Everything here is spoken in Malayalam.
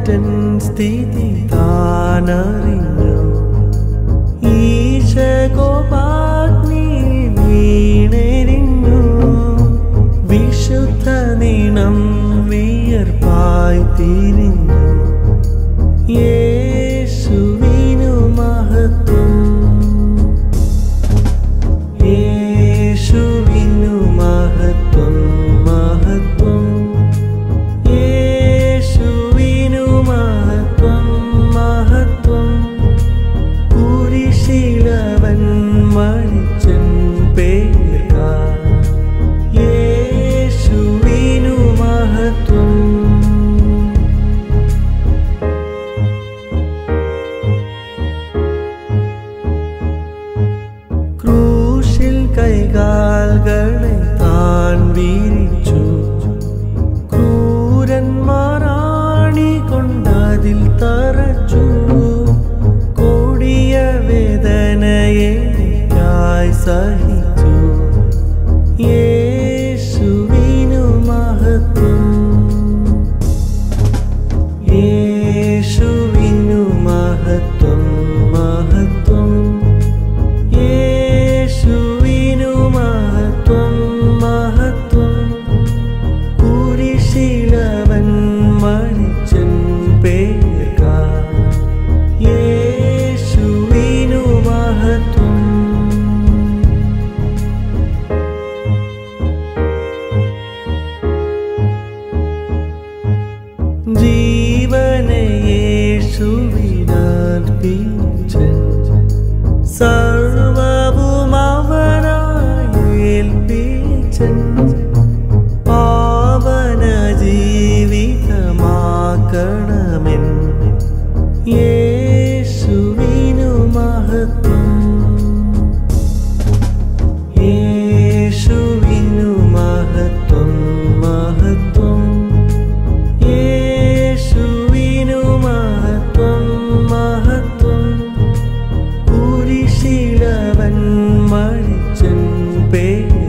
പെറ്റൻ സ്ഥിതി താനറിഞ്ഞു ഈശകോപാഗ്നി വീണെരിഞ്ഞു വിശുദ്ധ നീണം വിയർപ്പായി തിരിഞ്ഞു യേശുവിനു മഹത്വം യേശുവിനു മഹത്വം മഹത്വം യേശുവിനു മഹത്വം മഹത്വം കുരിശിലവൻ മരിച്ചൻ പേർക്ക യേശുവിനു മഹത്വം ക്രൂശിൽ കൈകാൽകളെ താൻ വീരിച്ചു ക്രൂരന്മാരാണി കൊണ്ടതിൽ തറച്ചു കൊടിയ വേദനയെ ഞായ് സഹിച്ചു യേശുവിനു മഹത്വം യേശുവിനു മഹത്വം മഹത്വം യേശുവിനു മഹത്വം മഹത്വം കുരിശിലവൻ മരിച്ചൻ പേർക്ക യേശുവിനു മഹത്വം ജീവനെ യേശുവിനർപ്പിച്ചൻ സർവവും അവനായി ഏൽപ്പിച്ചൻ പാവന ജീവിതമാക്കണമെൻ യേശുവിനു മഹത്വം യേശുവിനു മഹത്വം മഹത്വം യേശുവിനു മഹത്വം മഹത്വം കുരിശിലവൻ മരിച്ചൻ പേർ